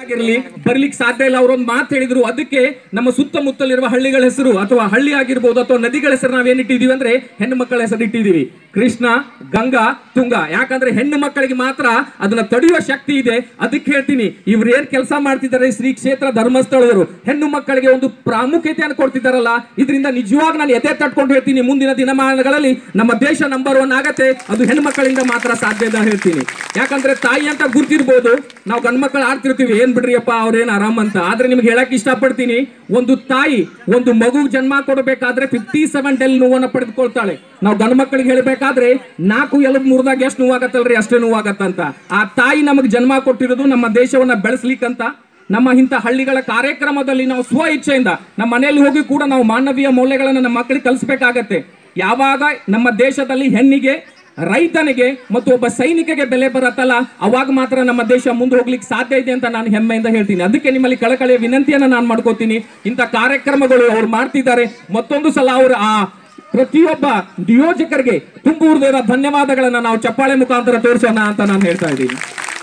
ಆಗಿರ್ಲಿ ಬರ್ಲಿಕ್ಕೆ ಸಾಧ್ಯ ಇಲ್ಲ ಅವರೊಂದು ಮಾತು ಹೇಳಿದ್ರು ಅದಕ್ಕೆ ನಮ್ಮ ಸುತ್ತಮುತ್ತಲಿರುವ ಹಳ್ಳಿಗಳ ಹೆಸರು ಅಥವಾ ಹಳ್ಳಿ ಆಗಿರ್ಬೋದು ಅಥವಾ ನದಿಗಳ ಹೆಸರು ನಾವೇನಿಟ್ಟಿದೀವಿ ಅಂದ್ರೆ ಹೆಣ್ಣು ಮಕ್ಕಳ ಹೆಸರು ಇಟ್ಟಿದೀವಿ ಕೃಷ್ಣ ಗಂಗಾ ತುಂಗ ಯಾಕಂದ್ರೆ ಹೆಣ್ಣು ಮಕ್ಕಳಿಗೆ ಮಾತ್ರ ಅದನ್ನ ತಡೆಯುವ ಶಕ್ತಿ ಇದೆ ಅದಕ್ಕೆ ಹೇಳ್ತೀನಿ ಇವ್ರು ಏನ್ ಕೆಲಸ ಮಾಡ್ತಿದ್ದಾರೆ ಶ್ರೀ ಕ್ಷೇತ್ರ ಧರ್ಮಸ್ಥಳದವರು ಹೆಣ್ಣು ಮಕ್ಕಳಿಗೆ ಒಂದು ಪ್ರಾಮುಖ್ಯತೆಯನ್ನು ಕೊಡ್ತಿದ್ದಾರಲ್ಲ ಇದರಿಂದ ನಿಜವಾಗಿ ನಾನು ಎದೆ ತಟ್ಕೊಂಡು ಹೇಳ್ತೀನಿ ಮುಂದಿನ ದಿನಮಾನಗಳಲ್ಲಿ ನಮ್ಮ ದೇಶ ನಂಬರ್ ಒನ್ ಆಗತ್ತೆ ಅದು ಹೆಣ್ಣು ಮಕ್ಕಳಿಂದ ಮಾತ್ರ ಸಾಧ್ಯ ಅಂತ ಹೇಳ್ತೀನಿ ಯಾಕಂದ್ರೆ ತಾಯಿ ಅಂತ ಗುರ್ತಿರ್ಬೋದು ನಾವು ಗಂಡು ಮಕ್ಕಳು ಆಡ್ತಿರ್ತೀವಿ ಏನ್ ಬಿಡ್ರಿಯಪ್ಪ ಅವ್ರೇನ್ ಆರಾಮ್ ಅಂತ ಆದ್ರೆ ನಿಮ್ಗೆ ಹೇಳಕ್ ಇಷ್ಟಪಡ್ತೀನಿ ಒಂದು ತಾಯಿ ಒಂದು ಮಗು ಜನ್ಮ ಕೊಡಬೇಕಾದ್ರೆ ಫಿಫ್ಟಿ ಸೆವೆನ್ ಡೆಲ್ ನೋವನ್ನ ಪಡೆದುಕೊಳ್ತಾಳೆ ನಾವು ಗಂಡು ಮಕ್ಕಳಿಗೆ ಹೇಳ್ಬೇಕಾದ್ರೆ ನಾಲ್ಕು ಎಲಬ್ ಮುರಿದಾಗ ಎಷ್ಟು ನೋವಾಗತ್ತಲ್ರಿ ಅಷ್ಟೇ ನೋವಾಗತ್ತಂತ ಆ ತಾಯಿ ನಮಗೆ ಜನ್ಮ ಕೊಟ್ಟಿರೋದು ನಮ್ಮ ದೇಶವನ್ನ ಬೆಳೆಸ್ಲಿಕ್ಕಂತ ನಮ್ಮ ಇಂಥ ಹಳ್ಳಿಗಳ ಕಾರ್ಯಕ್ರಮದಲ್ಲಿ ನಾವು ಸ್ವ ಇಚ್ಛೆಯಿಂದ ನಮ್ಮ ಮನೆಯಲ್ಲಿ ಹೋಗಿ ಕೂಡ ನಾವು ಮಾನವೀಯ ಮೌಲ್ಯಗಳನ್ನು ನಮ್ಮ ಮಕ್ಕಳಿಗೆ ಕಲಿಸ್ಬೇಕಾಗತ್ತೆ ಯಾವಾಗ ನಮ್ಮ ದೇಶದಲ್ಲಿ ಹೆಣ್ಣಿಗೆ ರೈತನಿಗೆ ಮತ್ತು ಒಬ್ಬ ಸೈನಿಕಗೆ ಬೆಲೆ ಬರತ್ತಲ್ಲ ಅವಾಗ ಮಾತ್ರ ನಮ್ಮ ದೇಶ ಮುಂದೆ ಹೋಗ್ಲಿಕ್ಕೆ ಸಾಧ್ಯ ಇದೆ ಅಂತ ನಾನು ಹೆಮ್ಮೆಯಿಂದ ಹೇಳ್ತೀನಿ ಅದಕ್ಕೆ ನಿಮ್ಮಲ್ಲಿ ಕಳಕಳಿಯ ವಿನಂತಿಯನ್ನ ನಾನು ಮಾಡ್ಕೋತೀನಿ ಇಂಥ ಕಾರ್ಯಕ್ರಮಗಳು ಅವ್ರು ಮಾಡ್ತಿದ್ದಾರೆ ಮತ್ತೊಂದು ಸಲ ಅವರು ಆ ಪ್ರತಿಯೊಬ್ಬ ನಿಯೋಜಕರಿಗೆ ತುಂಬು ಹೃದಯದ ಧನ್ಯವಾದಗಳನ್ನ ನಾವು ಚಪ್ಪಾಳೆ ಮುಖಾಂತರ ತೋರಿಸೋಣ ಅಂತ ನಾನು ಹೇಳ್ತಾ ಇದ್ದೀನಿ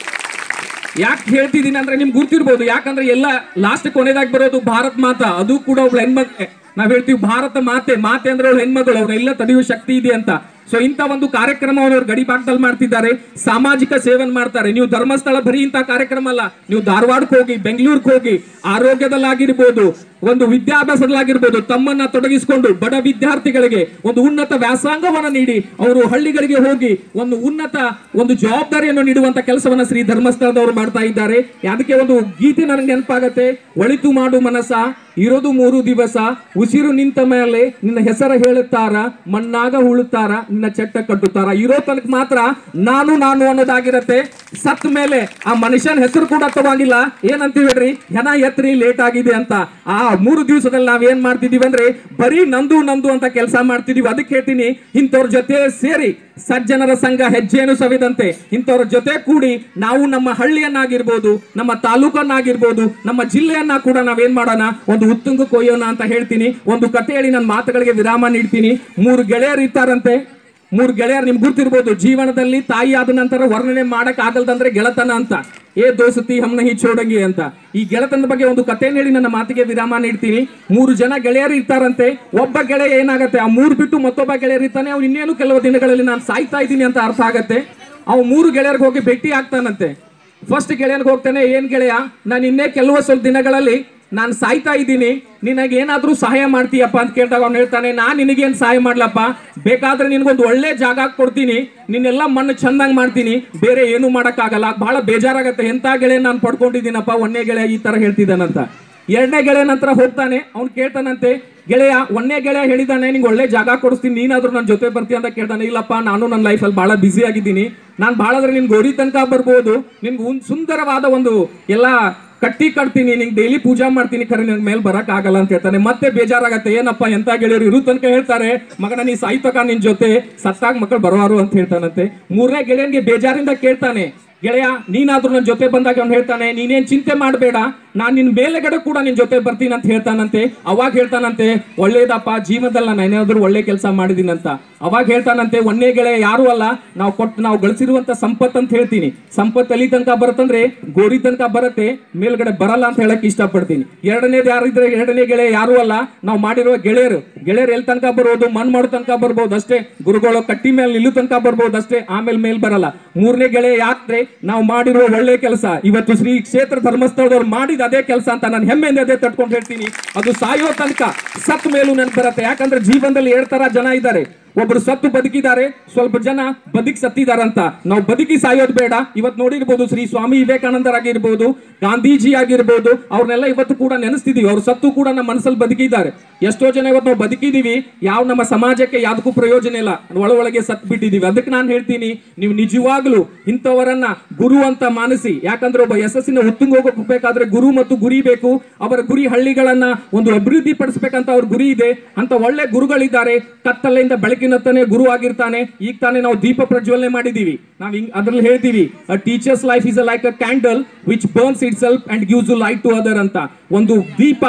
ಯಾಕೆ ಹೇಳ್ತಿದ್ದೀನಿ ಅಂದ್ರೆ ನಿಮ್ಗೆ ಗುರ್ತಿರ್ಬೋದು ಯಾಕಂದ್ರೆ ಎಲ್ಲ ಲಾಸ್ಟ್ ಕೊನೆದಾಗಿ ಬರೋದು ಭಾರತ್ ಮಾತಾ ಅದು ಕೂಡ ಒಬ್ಳು ಹೆಣ್ಮಕ್ಳೆ ನಾವ್ ಹೇಳ್ತೀವಿ ಭಾರತ ಮಾತೆ ಮಾತೆ ಅಂದ್ರೆ ಅವಳು ಹೆಣ್ಮಗಳು ಅವ್ರೆಲ್ಲ ತಡೆಯುವ ಶಕ್ತಿ ಇದೆ ಅಂತ ಸೊ ಇಂಥ ಒಂದು ಕಾರ್ಯಕ್ರಮವನ್ನು ಅವ್ರು ಗಡಿ ಭಾಗದಲ್ಲಿ ಮಾಡ್ತಿದ್ದಾರೆ ಸಾಮಾಜಿಕ ಸೇವೆಯನ್ನು ಮಾಡ್ತಾರೆ ನೀವು ಧರ್ಮಸ್ಥಳ ಬರೀ ಇಂಥ ಕಾರ್ಯಕ್ರಮ ಅಲ್ಲ ನೀವು ಧಾರವಾಡಕ್ಕೆ ಹೋಗಿ ಬೆಂಗಳೂರಿಗೆ ಹೋಗಿ ಆರೋಗ್ಯದಲ್ಲಾಗಿರ್ಬೋದು ಒಂದು ವಿದ್ಯಾಭ್ಯಾಸದಲ್ಲಾಗಿರ್ಬೋದು ತಮ್ಮನ್ನ ತೊಡಗಿಸಿಕೊಂಡು ಬಡ ವಿದ್ಯಾರ್ಥಿಗಳಿಗೆ ಒಂದು ಉನ್ನತ ವ್ಯಾಸಂಗವನ್ನ ನೀಡಿ ಅವರು ಹಳ್ಳಿಗಳಿಗೆ ಹೋಗಿ ಒಂದು ಉನ್ನತ ಒಂದು ಜವಾಬ್ದಾರಿಯನ್ನು ನೀಡುವಂತ ಕೆಲಸವನ್ನ ಶ್ರೀ ಧರ್ಮಸ್ಥಳದವರು ಮಾಡ್ತಾ ಇದ್ದಾರೆ ಅದಕ್ಕೆ ಒಂದು ಗೀತೆ ನನಗೆ ನೆನಪಾಗತ್ತೆ ಒಳಿತು ಮಾಡು ಮನಸ ಇರೋದು ಮೂರು ದಿವಸ ಉಸಿರು ನಿಂತ ಮೇಲೆ ನಿನ್ನ ಹೆಸರ ಹೇಳುತ್ತಾರ ಮಣ್ಣಾಗ ಉಳುತ್ತಾರ ನಿನ್ನ ಚಟ್ಟ ಕಟ್ಟುತ್ತಾರ ಇರೋ ತನಕ ಮಾತ್ರ ನಾನು ನಾನು ಅನ್ನೋದಾಗಿರತ್ತೆ ಸತ್ ಮೇಲೆ ಆ ಮನುಷ್ಯನ ಹೆಸರು ಕೂಡ ತಗೊಂಡಿಲ್ಲ ಏನಂತೀವಿ ಹೇಳ್ರಿ ಹೆಣ ಎತ್ರಿ ಲೇಟ್ ಆಗಿದೆ ಅಂತ ಆ ಮೂರು ದಿವಸದಲ್ಲಿ ನಾವ್ ಏನ್ ಮಾಡ್ತಿದೀವಿ ಅಂದ್ರೆ ಬರೀ ನಂದು ನಂದು ಅಂತ ಕೆಲಸ ಮಾಡ್ತಿದೀವಿ ಅದಕ್ಕೆ ಹೇಳ್ತೀನಿ ಇಂಥವ್ರ ಜೊತೆ ಸೇರಿ ಸಜ್ಜನರ ಸಂಘ ಹೆಜ್ಜೆಯನ್ನು ಸವಿದಂತೆ ಇಂಥವ್ರ ಜೊತೆ ಕೂಡಿ ನಾವು ನಮ್ಮ ಹಳ್ಳಿಯನ್ನಾಗಿರ್ಬೋದು ನಮ್ಮ ತಾಲೂಕನ್ನಾಗಿರ್ಬೋದು ನಮ್ಮ ಜಿಲ್ಲೆಯನ್ನ ಕೂಡ ನಾವೇನ್ ಮಾಡೋಣ ಒಂದು ಉತ್ತುಂಗ ಕೊಯ್ಯೋಣ ಅಂತ ಹೇಳ್ತೀನಿ ಒಂದು ಕತೆ ಹೇಳಿ ನನ್ನ ಮಾತುಗಳಿಗೆ ವಿರಾಮ ನೀಡ್ತೀನಿ ಮೂರು ಗೆಳೆಯರು ಇರ್ತಾರಂತೆ ಮೂರು ಗೆಳೆಯರು ನಿಮ್ಗೆ ಗುರ್ತಿರ್ಬೋದು ಜೀವನದಲ್ಲಿ ತಾಯಿ ಆದ ನಂತರ ವರ್ಣನೆ ಮಾಡಕ್ ಆಗಲ್ದಂದ್ರೆ ಗೆಳತನ ಅಂತ ಏ ದೋಸತಿ ಹಮ್ನ ಹಿ ಚೋಡಂಗಿ ಅಂತ ಈ ಗೆಳತನದ ಬಗ್ಗೆ ಒಂದು ಕಥೆಯನ್ನು ಹೇಳಿ ನನ್ನ ಮಾತಿಗೆ ವಿರಾಮ ನೀಡ್ತೀನಿ ಮೂರು ಜನ ಗೆಳೆಯರು ಇರ್ತಾರಂತೆ ಒಬ್ಬ ಗೆಳೆಯ ಏನಾಗತ್ತೆ ಆ ಮೂರು ಬಿಟ್ಟು ಮತ್ತೊಬ್ಬ ಗೆಳೆಯರು ಇರ್ತಾನೆ ಅವ್ನು ಇನ್ನೇನು ಕೆಲವು ದಿನಗಳಲ್ಲಿ ನಾನು ಸಾಯ್ತಾ ಇದ್ದೀನಿ ಅಂತ ಅರ್ಥ ಆಗತ್ತೆ ಅವ್ ಮೂರು ಗೆಳೆಯರಿಗೆ ಹೋಗಿ ಭೇಟಿ ಆಗ್ತಾನಂತೆ ಫಸ್ಟ್ ಗೆಳೆಯನ್ಗೆ ಹೋಗ್ತಾನೆ ಏನ್ ಗೆಳೆಯ ನಾನು ಇನ್ನೇ ಕೆಲವು ಸ್ವಲ್ಪ ದಿನಗಳಲ್ಲಿ ನಾನು ಸಾಯ್ತಾ ಇದ್ದೀನಿ ನಿನಗೆ ಏನಾದ್ರೂ ಸಹಾಯ ಮಾಡ್ತೀಯಪ್ಪ ಅಂತ ಕೇಳಿದಾಗ ಅವ್ನು ಹೇಳ್ತಾನೆ ನಾನು ನಿನಗೇನು ಸಹಾಯ ಮಾಡ್ಲಪ್ಪ ಬೇಕಾದ್ರೆ ನಿನಗೊಂದು ಒಳ್ಳೆ ಜಾಗ ಕೊಡ್ತೀನಿ ನಿನ್ನೆಲ್ಲ ಮಣ್ಣು ಚಂದಂಗ್ ಮಾಡ್ತೀನಿ ಬೇರೆ ಏನು ಮಾಡೋಕ್ಕಾಗಲ್ಲ ಬಹಳ ಬೇಜಾರಾಗತ್ತೆ ಎಂತ ಗೆಳೆಯ ನಾನು ಪಡ್ಕೊಂಡಿದ್ದೀನಪ್ಪ ಒಂದೇ ಗೆಳೆಯ ಈ ತರ ಹೇಳ್ತಿದ್ದಾನಂತ ಎರಡನೇ ಗೆಳೆಯ ನಂತರ ಹೋಗ್ತಾನೆ ಅವ್ನು ಕೇಳ್ತಾನಂತೆ ಗೆಳೆಯ ಒಂದೇ ಗೆಳೆಯ ಹೇಳಿದಾನೆ ನಿಂಗೆ ಒಳ್ಳೆ ಜಾಗ ಕೊಡಿಸ್ತೀನಿ ನೀನಾದ್ರೂ ನನ್ನ ಜೊತೆ ಬರ್ತೀಯ ಅಂತ ಕೇಳ್ತಾನೆ ಇಲ್ಲಪ್ಪ ನಾನು ನನ್ನ ಲೈಫಲ್ಲಿ ಬಹಳ ಬ್ಯುಸಿ ಆಗಿದ್ದೀನಿ ನಾನು ಭಾಳ ಅಂದ್ರೆ ನಿನ್ ಗೋರಿ ತನಕ ಬರ್ಬೋದು ನಿನ್ಗೆ ಒಂದು ಸುಂದರವಾದ ಒಂದು ಎಲ್ಲ ಕಟ್ಟಿ ಕಟ್ತೀನಿ ನಿಂಗೆ ಡೈಲಿ ಪೂಜಾ ಮಾಡ್ತೀನಿ ಖರೆ ನಿನ್ ಮೇಲೆ ಬರಕ್ ಆಗಲ್ಲ ಅಂತ ಹೇಳ್ತಾನೆ ಮತ್ತೆ ಬೇಜಾರಾಗತ್ತೆ ಏನಪ್ಪ ಎಂತ ಗೆಳೆಯರು ಇರು ತನಕ ಹೇಳ್ತಾರೆ ಮಗನ ನೀ ಸಾಯ್ತಕ ನಿನ್ ಜೊತೆ ಸತ್ತಾಗ ಮಕ್ಕಳು ಬರುವಾರು ಅಂತ ಹೇಳ್ತಾನಂತೆ ಮೂರನೇ ಗೆಳೆಯನ್ಗೆ ಬೇಜಾರಿಂದ ಕೇಳ್ತಾನೆ ಗೆಳೆಯ ನೀನಾದ್ರೂ ನನ್ನ ಜೊತೆ ಬಂದಾಗ ಅವ್ನು ಹೇಳ್ತಾನೆ ನೀನೇನ್ ಚಿಂತೆ ಮಾಡಬೇಡ ನಾನ್ ನಿನ್ ಮೇಲೆಗಡೆ ಕೂಡ ನಿನ್ ಜೊತೆ ಬರ್ತೀನಿ ಅಂತ ಹೇಳ್ತಾನಂತೆ ಅವಾಗ ಹೇಳ್ತಾನಂತೆ ಒಳ್ಳೇದಪ್ಪ ಜೀವನದಲ್ಲಿ ನಾನು ಏನಾದ್ರೂ ಒಳ್ಳೆ ಕೆಲಸ ಮಾಡಿದೀನಂತ ಅವಾಗ ಹೇಳ್ತಾನಂತೆ ಒಂದೇ ಗೆಳೆಯ ಯಾರು ಅಲ್ಲ ನಾವು ಕೊಟ್ಟು ನಾವು ಗಳಿಸಿರುವಂತ ಸಂಪತ್ ಅಂತ ಹೇಳ್ತೀನಿ ಸಂಪತ್ ಎಲ್ಲಿ ತನಕ ಬರುತ್ತಂದ್ರೆ ಗೋರಿ ತನಕ ಬರುತ್ತೆ ಮೇಲ್ಗಡೆ ಬರಲ್ಲ ಅಂತ ಹೇಳಕ್ ಇಷ್ಟಪಡ್ತೀನಿ ಎರಡನೇದು ಯಾರಿದ್ರೆ ಎರಡನೇ ಗೆಳೆಯ ಯಾರು ಅಲ್ಲ ನಾವು ಮಾಡಿರುವ ಗೆಳೆಯರು ಗೆಳೆಯರು ಎಲ್ಲಿ ತನಕ ಬರ್ಬೋದು ಮಣ್ ಮಾಡೋ ತನಕ ಬರ್ಬೋದು ಅಷ್ಟೇ ಗುರುಗಳು ಕಟ್ಟಿ ಮೇಲೆ ನಿಲ್ಲು ತನಕ ಬರ್ಬೋದು ಅಷ್ಟೇ ಆಮೇಲೆ ಮೇಲ್ ಬರಲ್ಲ ಮೂರನೇ ಗೆಳೆಯ ಯಾಕ್ರೆ ನಾವು ಮಾಡಿರುವ ಒಳ್ಳೆ ಕೆಲಸ ಇವತ್ತು ಶ್ರೀ ಕ್ಷೇತ್ರ ಧರ್ಮಸ್ಥಳದವ್ರು ಮಾಡಿದ ಅದೇ ಕೆಲಸ ಅಂತ ನಾನು ಹೆಮ್ಮೆಯಿಂದ ಅದೇ ತಟ್ಕೊಂಡು ಹೇಳ್ತೀನಿ ಅದು ಸಾಯೋ ತನಕ ಸತ್ ಮೇಲೂ ನೆನಪು ಬರುತ್ತೆ ಯಾಕಂದ್ರೆ ಜೀವನದಲ್ಲಿ ಎರಡ್ ತರ ಜನ ಇದ್ದಾರೆ ಒಬ್ರು ಸತ್ತು ಬದುಕಿದ್ದಾರೆ ಸ್ವಲ್ಪ ಜನ ಬದುಕಿ ಸತ್ತಿದಾರಂತ ನಾವು ಬದುಕಿ ಸಾಯೋದು ಬೇಡ ಇವತ್ತು ನೋಡಿರ್ಬೋದು ಶ್ರೀ ಸ್ವಾಮಿ ವಿವೇಕಾನಂದರಾಗಿರ್ಬೋದು ಗಾಂಧೀಜಿ ಆಗಿರ್ಬೋದು ಅವ್ರನ್ನೆಲ್ಲ ಇವತ್ತು ಕೂಡ ನೆನೆಸ್ತಿದೀವಿ ಅವ್ರು ಸತ್ತು ಕೂಡ ನಮ್ಮ ಮನಸ್ಸಲ್ಲಿ ಬದುಕಿದ್ದಾರೆ ಎಷ್ಟೋ ಜನ ಇವತ್ತು ನಾವು ಬದುಕಿದೀವಿ ಯಾವ ನಮ್ಮ ಸಮಾಜಕ್ಕೆ ಯಾವ್ದಕ್ಕೂ ಪ್ರಯೋಜನ ಇಲ್ಲ ಒಳ ಒಳಗೆ ಸತ್ ಬಿಟ್ಟಿದೀವಿ ಅದಕ್ಕೆ ನಾನು ಹೇಳ್ತೀನಿ ನೀವು ನಿಜವಾಗ್ಲೂ ಇಂಥವರನ್ನ ಗುರು ಅಂತ ಮಾನಿಸಿ ಯಾಕಂದ್ರೆ ಒಬ್ಬ ಯಶಸ್ಸಿನ ಉತ್ತುಂಗ ಹೋಗಬೇಕಾದ್ರೆ ಗುರು ಮತ್ತು ಗುರಿ ಬೇಕು ಅವರ ಗುರಿ ಹಳ್ಳಿಗಳನ್ನ ಒಂದು ಅಭಿವೃದ್ಧಿ ಪಡಿಸ್ಬೇಕಂತ ಅವ್ರ ಗುರಿ ಇದೆ ಅಂತ ಒಳ್ಳೆ ಗುರುಗಳಿದ್ದಾರೆ ಕತ್ತಲೆಯಿಂದ ಬೆಳಕಿನತ್ತನೆ ಗುರು ಆಗಿರ್ತಾನೆ ಈಗ ತಾನೇ ನಾವು ದೀಪ ಪ್ರಜ್ವಲನೆ ಮಾಡಿದೀವಿ ನಾವು ಹಿಂಗ್ ಅದ್ರಲ್ಲಿ ಹೇಳ್ತೀವಿ a teacher's life is like a candle which burns itself and gives light to other ಅಂತ ಒಂದು ದೀಪ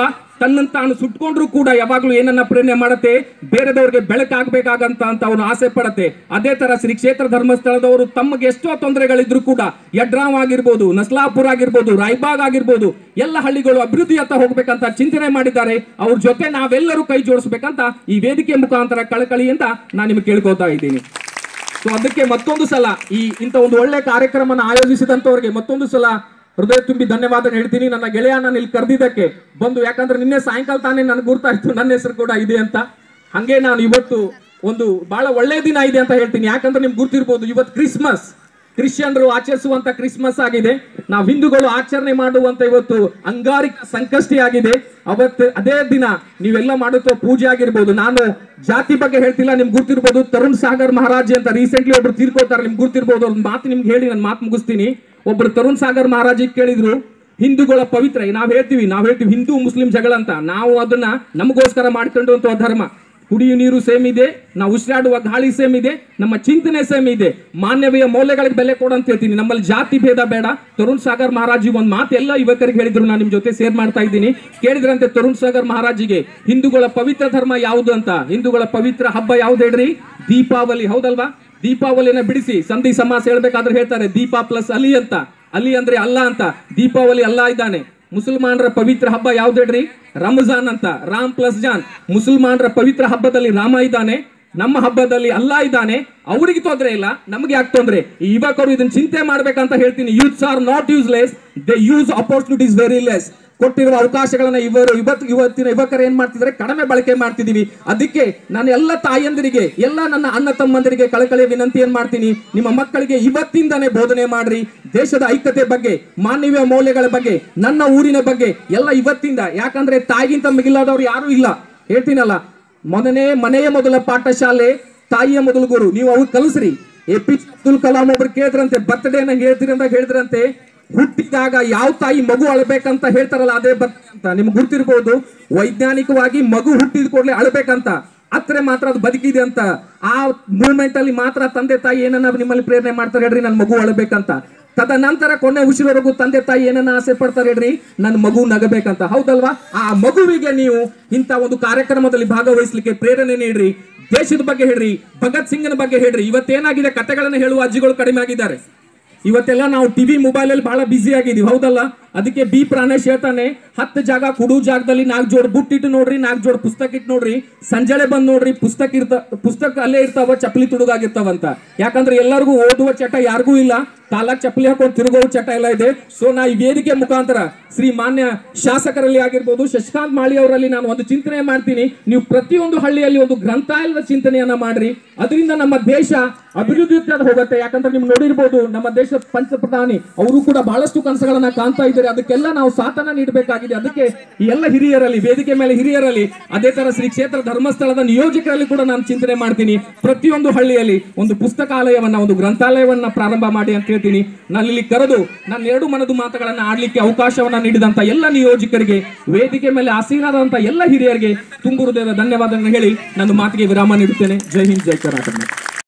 ತನ್ನನ್ನು ತಾನು ಸುಟ್ಕೊಂಡ್ರು ಕೂಡ ಯಾವಾಗ್ಲೂ ಏನನ್ನ ಪ್ರೇರಣೆ ಮಾಡುತ್ತೆ ಬೇರೆದವ್ರಿಗೆ ಬೆಳಕಾಗಬೇಕಾಗಂತ ಅಂತ ಅವನು ಆಸೆ ಪಡತ್ತೆ ಅದೇ ತರ ಶ್ರೀ ಕ್ಷೇತ್ರ ಧರ್ಮಸ್ಥಳದವರು ತಮಗೆ ಎಷ್ಟೋ ತೊಂದರೆಗಳಿದ್ರು ಕೂಡ ಯಡ್ರಾವ್ ಆಗಿರ್ಬೋದು ನಸ್ಲಾಪುರ ಆಗಿರ್ಬೋದು ರಾಯ್ಬಾಗ್ ಆಗಿರ್ಬೋದು ಎಲ್ಲ ಹಳ್ಳಿಗಳು ಅಭಿವೃದ್ಧಿಯತ್ತ ಹೋಗ್ಬೇಕಂತ ಚಿಂತನೆ ಮಾಡಿದ್ದಾರೆ ಅವ್ರ ಜೊತೆ ನಾವೆಲ್ಲರೂ ಕೈ ಜೋಡಿಸ್ಬೇಕಂತ ಈ ವೇದಿಕೆ ಮುಖಾಂತರ ಕಳಕಳಿ ಅಂತ ನಾನು ನಿಮಗೆ ಕೇಳ್ಕೊತಾ ಇದ್ದೀನಿ ಸೊ ಅದಕ್ಕೆ ಮತ್ತೊಂದು ಸಲ ಈ ಇಂಥ ಒಂದು ಒಳ್ಳೆ ಕಾರ್ಯಕ್ರಮನ ಆಯೋಜಿಸಿದಂತವರಿಗೆ ಮತ್ತೊಂದು ಸಲ ಹೃದಯ ತುಂಬಿ ಧನ್ಯವಾದ ಹೇಳ್ತೀನಿ ನನ್ನ ಗೆಳೆಯ ನಾನು ಇಲ್ಲಿ ಕರೆದಿದ್ದಕ್ಕೆ ಬಂದು ಯಾಕಂದ್ರೆ ನಿನ್ನೆ ಸಾಯಂಕಾಲ ತಾನೇ ನನಗೆ ಗುರ್ತಾಯ್ತು ನನ್ನ ಹೆಸರು ಕೂಡ ಇದೆ ಅಂತ ಹಂಗೆ ನಾನು ಇವತ್ತು ಒಂದು ಬಹಳ ಒಳ್ಳೆ ದಿನ ಇದೆ ಅಂತ ಹೇಳ್ತೀನಿ ಯಾಕಂದ್ರೆ ನಿಮ್ಗೆ ಗುರ್ತಿರ್ಬೋದು ಇವತ್ತು ಕ್ರಿಸ್ಮಸ್ ಕ್ರಿಶ್ಚಿಯನ್ರು ಆಚರಿಸುವಂತ ಕ್ರಿಸ್ಮಸ್ ಆಗಿದೆ ನಾವು ಹಿಂದೂಗಳು ಆಚರಣೆ ಮಾಡುವಂತ ಇವತ್ತು ಅಂಗಾರಿಕ ಸಂಕಷ್ಟಿ ಆಗಿದೆ ಅವತ್ತು ಅದೇ ದಿನ ನೀವೆಲ್ಲ ಮಾಡುತ್ತ ಪೂಜೆ ಆಗಿರ್ಬೋದು ನಾನು ಜಾತಿ ಬಗ್ಗೆ ಹೇಳ್ತಿಲ್ಲ ನಿಮ್ಗೆ ಗುರ್ತಿರ್ಬೋದು ತರುಣ್ ಸಾಗರ್ ಮಹಾರಾಜ್ ಅಂತ ರೀಸೆಂಟ್ಲಿ ಒಬ್ರು ತೀರ್ಕೋತಾರೆ ನಿಮ್ಗೆ ಗುರ್ತಿರ್ಬೋದು ಅವ್ರ ಮಾತು ನಿಮ್ಗೆ ಹೇಳಿ ನಾನು ಮಾತು ಮುಗಿಸ್ತೀನಿ ಒಬ್ರು ತರುಣ್ ಸಾಗರ್ ಮಹಾರಾಜಿಗೆ ಕೇಳಿದ್ರು ಹಿಂದೂಗಳ ಪವಿತ್ರ ನಾವ್ ಹೇಳ್ತೀವಿ ನಾವ್ ಹೇಳ್ತೀವಿ ಹಿಂದೂ ಮುಸ್ಲಿಂ ಜಗಳ ಅಂತ ನಾವು ಅದನ್ನ ನಮಗೋಸ್ಕರ ಮಾಡ್ಕೊಂಡು ಅಂತ ಧರ್ಮ ಕುಡಿಯುವ ನೀರು ಸೇಮ್ ಇದೆ ನಾವು ಉಸಿರಾಡುವ ಗಾಳಿ ಸೇಮ್ ಇದೆ ನಮ್ಮ ಚಿಂತನೆ ಸೇಮ್ ಇದೆ ಮಾನವೀಯ ಮೌಲ್ಯಗಳಿಗೆ ಬೆಲೆ ಕೊಡು ಅಂತ ಹೇಳ್ತೀನಿ ನಮ್ಮಲ್ಲಿ ಜಾತಿ ಭೇದ ಬೇಡ ತರುಣ್ ಸಾಗರ್ ಮಹಾರಾಜಿ ಒಂದ್ ಮಾತು ಎಲ್ಲ ಯುವಕರಿಗೆ ಹೇಳಿದ್ರು ನಾನು ನಿಮ್ ಜೊತೆ ಸೇರ್ ಮಾಡ್ತಾ ಇದ್ದೀನಿ ಕೇಳಿದ್ರಂತೆ ತರುಣ್ ಸಾಗರ್ ಮಹಾರಾಜಿಗೆ ಹಿಂದೂಗಳ ಪವಿತ್ರ ಧರ್ಮ ಯಾವುದು ಅಂತ ಹಿಂದೂಗಳ ಪವಿತ್ರ ಹಬ್ಬ ಯಾವ್ದು ಹೇಳ್ರಿ ದೀಪಾವಳಿ ಹೌದಲ್ವಾ ದೀಪಾವಳಿನ ಬಿಡಿಸಿ ಸಂಧಿ ಸಮಾಸ ಹೇಳ್ಬೇಕಾದ್ರೆ ಹೇಳ್ತಾರೆ ದೀಪ ಪ್ಲಸ್ ಅಲಿ ಅಂತ ಅಲಿ ಅಂದ್ರೆ ಅಲ್ಲ ಅಂತ ದೀಪಾವಳಿ ಅಲ್ಲ ಇದ್ದಾನೆ ಮುಸಲ್ಮಾನರ ಪವಿತ್ರ ಹಬ್ಬ ಯಾವ್ದು ಹೇಳ್ರಿ ರಂಜಾನ್ ಅಂತ ರಾಮ್ ಪ್ಲಸ್ ಜಾನ್ ಮುಸಲ್ಮಾನರ ಪವಿತ್ರ ಹಬ್ಬದಲ್ಲಿ ರಾಮ ಇದ್ದಾನೆ ನಮ್ಮ ಹಬ್ಬದಲ್ಲಿ ಅಲ್ಲ ಇದ್ದಾನೆ ಅವರಿಗೆ ತೊಂದರೆ ಇಲ್ಲ ನಮಗೆ ಯಾಕೆ ತೊಂದರೆ ಈ ಯುವಕರು ಇದನ್ನ ಚಿಂತೆ ಮಾಡ್ಬೇಕಂತ ಹೇಳ್ತೀನಿ youths are not useless they use opportunities very less ಕೊಟ್ಟಿರುವ ಅವಕಾಶಗಳನ್ನ ಇವರು ಇವತ್ತು ಇವತ್ತಿನ ಯುವಕರು ಏನ್ ಮಾಡ್ತಿದ್ದಾರೆ ಕಡಿಮೆ ಬಳಕೆ ಮಾಡ್ತಿದೀವಿ ಅದಕ್ಕೆ ನಾನು ಎಲ್ಲ ತಾಯಂದಿರಿಗೆ ಎಲ್ಲ ನನ್ನ ಅಣ್ಣ ತಮ್ಮಂದಿರಿಗೆ ಕಳಕಳಿಯ ವಿನಂತಿ ಏನ್ ಮಾಡ್ತೀನಿ ನಿಮ್ಮ ಮಕ್ಕಳಿಗೆ ಇವತ್ತಿಂದಾನೇ ಬೋಧನೆ ಮಾಡ್ರಿ ದೇಶದ ಐಕ್ಯತೆ ಬಗ್ಗೆ ಮಾನವೀಯ ಮೌಲ್ಯಗಳ ಬಗ್ಗೆ ನನ್ನ ಊರಿನ ಬಗ್ಗೆ ಎಲ್ಲ ಇವತ್ತಿಂದ ಯಾಕಂದ್ರೆ ತಾಯಿಗಿಂತ ಮಿಗಿಲಾದವ್ರು ಯಾರು ಇಲ್ಲ ಹೇಳ್ತೀನಲ್ಲ ಮೊದಲನೇ ಮನೆಯ ಮೊದಲ ಪಾಠಶಾಲೆ ತಾಯಿಯ ಮೊದಲ ಗುರು ನೀವು ಅವ್ರು ಕಲಿಸ್ರಿ A P J Abdul Kalam ಒಬ್ರು ಕೇಳಿದ್ರಂತೆ ಬರ್ತ್ಡೇನ ಹೇಳ್ತೀರಿ ಅಂತ ಹೇಳಿದ್ರಂತೆ ಹುಟ್ಟಿದಾಗ ಯಾವ ತಾಯಿ ಮಗು ಅಳ್ಬೇಕಂತ ಹೇಳ್ತಾರಲ್ಲ ಅದೇ ಬರ್ತ್ ಅಂತ ನಿಮ್ಗೆ ಗುರ್ತಿರ್ಬೋದು ವೈಜ್ಞಾನಿಕವಾಗಿ ಮಗು ಹುಟ್ಟಿದ ಕೂಡಲೇ ಅಳ್ಬೇಕಂತ ಅತ್ರೆ ಮಾತ್ರ ಅದು ಬದುಕಿದೆ ಅಂತ ಆ ಮೂಮೆಂಟ್ ಅಲ್ಲಿ ಮಾತ್ರ ತಂದೆ ತಾಯಿ ಏನನ್ನ ನಿಮ್ಮಲ್ಲಿ ಪ್ರೇರಣೆ ಮಾಡ್ತಾರೆ ಹೇಳ್ರಿ ನನ್ನ ಮಗು ಅಳ್ಬೇಕಂತ ತದನಂತರ ಕೊನೆ ಉಸಿರವರೆಗೂ ತಂದೆ ತಾಯಿ ಏನನ್ನ ಆಸೆ ಪಡ್ತಾರೆ ಹೇಳ್ರಿ ನನ್ನ ಮಗು ನಗಬೇಕಂತ ಹೌದಲ್ವಾ ಆ ಮಗುವಿಗೆ ನೀವು ಇಂಥ ಒಂದು ಕಾರ್ಯಕ್ರಮದಲ್ಲಿ ಭಾಗವಹಿಸ್ಲಿಕ್ಕೆ ಪ್ರೇರಣೆ ನೀಡ್ರಿ ದೇಶದ ಬಗ್ಗೆ ಹೇಳ್ರಿ ಭಗತ್ ಸಿಂಗ್ನ ಬಗ್ಗೆ ಹೇಳ್ರಿ ಇವತ್ತೇನಾಗಿದೆ ಕಥೆಗಳನ್ನ ಹೇಳುವ ಅಜ್ಜಿಗಳು ಕಡಿಮೆ ಆಗಿದ್ದಾರೆ ಇವತ್ತೆಲ್ಲ ನಾವು ಟಿವಿ ಮೊಬೈಲ್ ಅಲ್ಲಿ ಬಹಳ ಬಿಸಿ ಆಗಿದೀವಿ ಹೌದಲ್ಲ ಅದಕ್ಕೆ ಬಿ ಪ್ರಾಣೇಶ್ ಹೇಳ್ತಾನೆ ಹತ್ತು ಜಾಗ ಕುಡು ಜಾಗದಲ್ಲಿ ನಾಲ್ಕು ಜೋಡ್ ಬುಟ್ಟಿಟ್ಟು ನೋಡ್ರಿ ನಾಲ್ಕು ಜೋಡ್ ಪುಸ್ತಕ ಇಟ್ಟು ನೋಡ್ರಿ ಸಂಜೆಳೆ ಬಂದ್ ನೋಡ್ರಿ ಪುಸ್ತಕ ಇರ್ತ ಪುಸ್ತಕ ಅಲ್ಲೇ ಇರ್ತಾವ ಚಪ್ಪಲಿ ತುಡುಗಾಗಿರ್ತಾವಂತ ಯಾಕಂದ್ರೆ ಎಲ್ಲರಿಗೂ ಓದುವ ಚಟ ಯಾರಿಗೂ ಇಲ್ಲ ಕಾಲಾಗ್ ಚಪ್ಪಲಿ ಹಾಕೊಂಡು ತಿರುಗೋ ಚಟ ಎಲ್ಲ ಇದೆ ಸೊ ನಾ ಈ ವೇದಿಕೆ ಮುಖಾಂತರ ಶ್ರೀ ಮಾನ್ಯ ಶಾಸಕರಲ್ಲಿ ಆಗಿರ್ಬೋದು ಶಶಿಕಾಂತ್ ಮಾಳಿ ಅವರಲ್ಲಿ ನಾನು ಒಂದು ಚಿಂತನೆ ಮಾಡ್ತೀನಿ ನೀವು ಪ್ರತಿಯೊಂದು ಹಳ್ಳಿಯಲ್ಲಿ ಒಂದು ಗ್ರಂಥಾಲಯದ ಚಿಂತನೆಯನ್ನ ಮಾಡ್ರಿ ಅದರಿಂದ ನಮ್ಮ ದೇಶ ಅಭಿವೃದ್ಧಿ ಹೋಗುತ್ತೆ ಯಾಕಂದ್ರೆ ನೀವು ನೋಡಿರ್ಬೋದು ನಮ್ಮ ದೇಶದ ಪಂಚ ಪ್ರಧಾನಿ ಅವರು ಕೂಡ ಬಹಳಷ್ಟು ಕನಸುಗಳನ್ನ ಕಾಣ್ತಾ ಇದ್ದಾರೆ ಅದಕ್ಕೆಲ್ಲ ನಾವು ಸಾಥನ ನೀಡಬೇಕಾಗಿದೆ ಅದಕ್ಕೆ ಈ ಎಲ್ಲ ಹಿರಿಯರಲ್ಲಿ ವೇದಿಕೆ ಮೇಲೆ ಹಿರಿಯರಲ್ಲಿ ಅದೇ ತರ ಶ್ರೀ ಕ್ಷೇತ್ರ ಧರ್ಮಸ್ಥಳದ ನಿಯೋಜಕರಲ್ಲಿ ಕೂಡ ನಾನು ಚಿಂತನೆ ಮಾಡ್ತೀನಿ ಪ್ರತಿಯೊಂದು ಹಳ್ಳಿಯಲ್ಲಿ ಒಂದು ಪುಸ್ತಕಾಲಯವನ್ನ ಒಂದು ಗ್ರಂಥಾಲಯವನ್ನ ಪ್ರಾರಂಭ ಮಾಡಿ ಅಂತ ಹೇಳ್ತೀನಿ ನಾನು ಇಲ್ಲಿ ಕರೆದು ನಾನು ಎರಡು ಮನದು ಮಾತುಗಳನ್ನ ಆಡ್ಲಿಕ್ಕೆ ಅವಕಾಶವನ್ನ ನೀಡಿದಂತ ಎಲ್ಲ ನಿಯೋಜಕರಿಗೆ ವೇದಿಕೆ ಮೇಲೆ ಆಸೀನರಾದಂತ ಎಲ್ಲ ಹಿರಿಯರಿಗೆ ತುಂಬು ಹೃದಯದ ಧನ್ಯವಾದಗಳನ್ನು ಹೇಳಿ ನನ್ನ ಮಾತಿಗೆ ವಿರಾಮ ನೀಡುತ್ತೇನೆ ಜೈ ಹಿಂದ್ ಜೈ ಕರ್ನಾಟಕ